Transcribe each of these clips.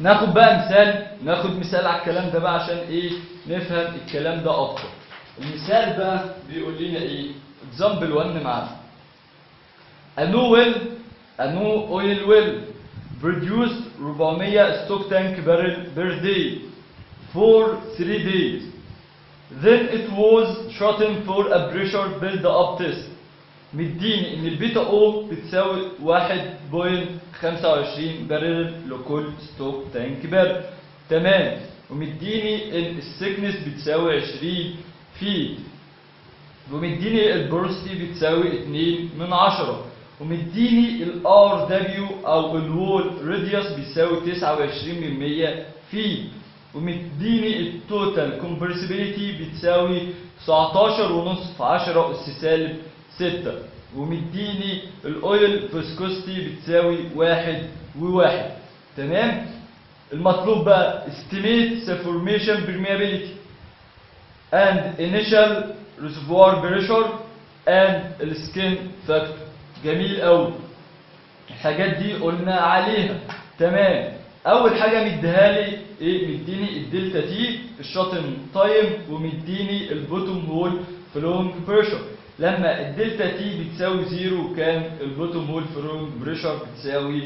ناخد بقى مثال ناخد مثال على الكلام ده بقى عشان ايه نفهم الكلام ده اكتر المثال بقى بيقول لنا ايه example 1 معانا a new well a new oil well produced 400 stock tank barrel per day for 3 days then it was shut in for a pressure build up test مديني ان البيتا او بتساوي 1.25 بارل لكل ستوك تانك بارل تمام ومديني ان السكنس بتساوي 20 فيت ومديني البروستي بتساوي 2 من 10 ومديني الار دبليو او الوول راديوس بيساوي 29 من 100 فيت ومديني التوتال كومبرسيبيليتي بتساوي 19 ونص في 10 اس سالب 6 ومديني الاويل فيسكوستي بتساوي واحد وواحد تمام المطلوب بقى estimate the formation permeability and initial reservoir pressure and skin factor جميل قوي الحاجات دي قلنا عليها تمام اول حاجه مديها لي ايه مديني الدلتا تي الشاطن تايم ومديني البوتوم هول فلونج بريشر لما الدلتا تي بتساوي زيرو كان البوتوم هول فلونج بريشر بتساوي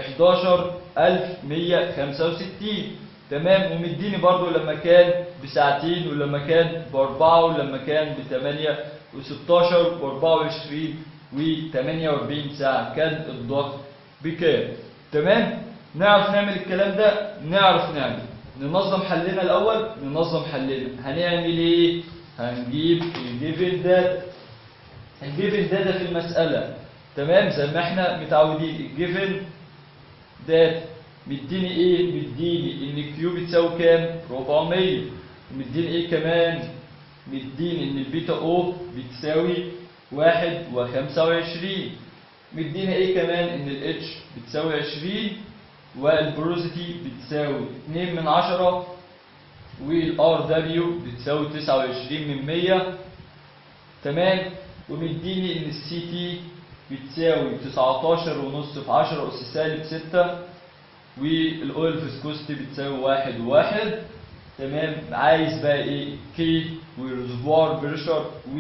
11165 تمام ومديني برضو لما كان بساعتين ولما كان باربعة ولما كان بثمانية وستاشر واربعة وعشرين وثمانية واربعين ساعة كان الضغط بكام تمام نعرف نعمل الكلام ده نعرف نعمل ننظم حلنا الأول ننظم حلنا هنعمل ايه هنجيب الجيفن داتا الجيفن داتا في المسألة تمام زي ما احنا متعودين الجيفن داتا مديني ايه مديني ان كيو بتساوي كام 400 ومديني ايه كمان مديني ان البيتا او بتساوي واحد وخمسة وعشرين مدينا ايه كمان ان الاتش بتساوي عشرين والبروزيتي بتساوي اتنين من عشرة والار دبليو بتساوي تسعة وعشرين من مية تمام ومديني ان السي تي بتساوي تسعتاشر ونص في عشرة اس سالب ستة والاويل فيسكوستي بتساوي واحد وواحد تمام عايز بقى ايه كي والريزرفوار بريشر و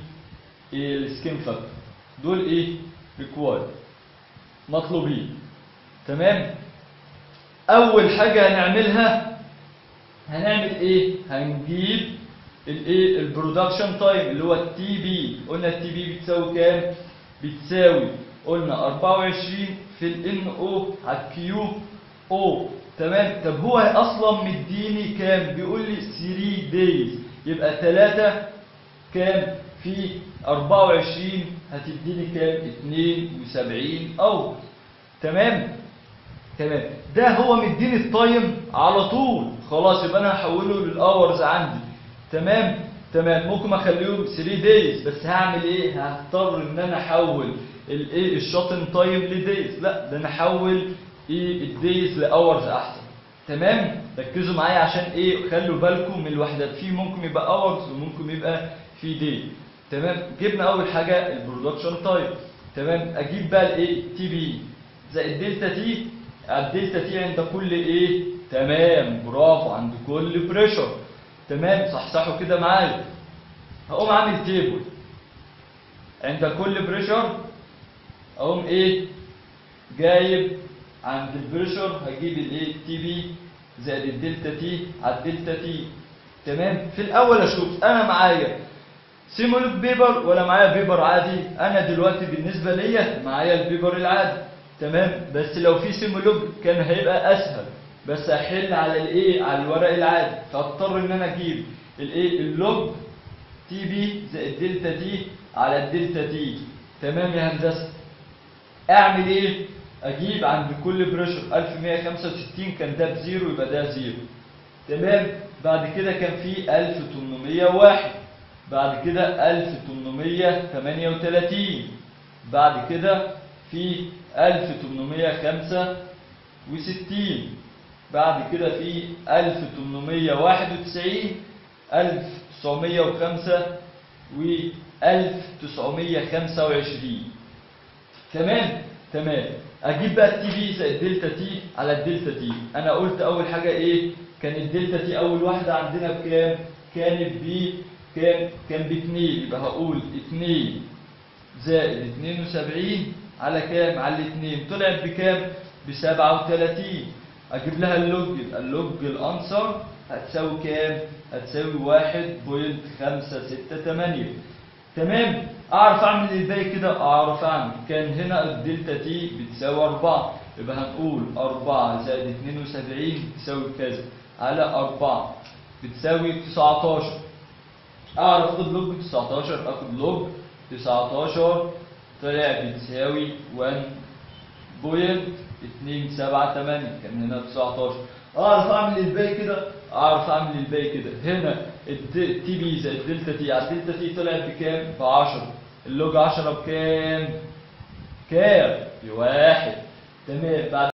السكين فاكتور دول ايه ريكوايرد مطلوبين تمام اول حاجه هنعملها هنعمل ايه هنجيب الايه البرودكشن تايم اللي هو التي بي قلنا التي بي بتساوي كام بتساوي قلنا 24 في الان او على الكيو او تمام طب هو اصلا مديني كام بيقول لي 3 دايز يبقى 3 كام في 24 هتديني كام 72 او تمام تمام ده هو مديني التايم على طول خلاص يبقى انا هحوله للاورز عندي تمام تمام ممكن اخليهم 3 دايز بس هعمل ايه هضطر ان انا احول الايه الشوتن تايم لدايز لا ده انا احول ايه الدايز لاورز احسن تمام ركزوا معايا عشان ايه خلوا بالكم من الوحدات في ممكن يبقى اورز وممكن يبقى في دي تمام جبنا اول حاجه البرودكشن تايم تمام اجيب بقى الايه تي بي زائد دلتا تي الدلتا تي عند كل ايه تمام برافو عند كل بريشر تمام صحصحوا كده معايا هقوم عامل تيبل عند كل بريشر اقوم ايه جايب عند البريشر هجيب الايه تي بي زائد الدلتا تي على الدلتا تي تمام في الاول اشوف انا معايا سيمولوج بيبر ولا معايا بيبر عادي انا دلوقتي بالنسبه ليا معايا البيبر العادي تمام بس لو في سيمولوج كان هيبقى اسهل بس احل على الايه على الورق العادي فاضطر ان انا اجيب الايه اللوج تي بي زائد دلتا تي على الدلتا تي تمام يا هندسه اعمل ايه اجيب عند كل بريشر 1165 كان ده بزيرو يبقى ده زيرو تمام بعد كده كان في 1801 بعد كده 1838 بعد كده في 1865 بعد كده في 1891 1905 و 1925 تمام تمام اجيب بقى التي بي زائد دلتا تي على الدلتا تي انا قلت اول حاجه ايه كان الدلتا تي اول واحده عندنا بكام كانت ب كام كان ب 2 يبقى هقول 2 زائد 72 على كام على الاثنين طلعت بكام ب 37 اجيب لها اللوج يبقى اللوج الانسر هتساوي كام هتساوي 1.568 تمام اعرف اعمل الباقي كده اعرف اعمل كان هنا الدلتا تي بتساوي 4 يبقى هنقول 4 زائد 72 تساوي كذا على 4 بتساوي 19 اعرف اخد لوج 19 اخد لوج 19 طلع بتساوي 1.278 كان هنا 19 اعرف اعمل الباقي كده اعرف اعمل الباقي كده هنا التي بي زائد الدلتا تي على الدلتا تي طلعت بكام؟ ب 10 اللوج 10 بكام؟ كام؟ بواحد تمام بعد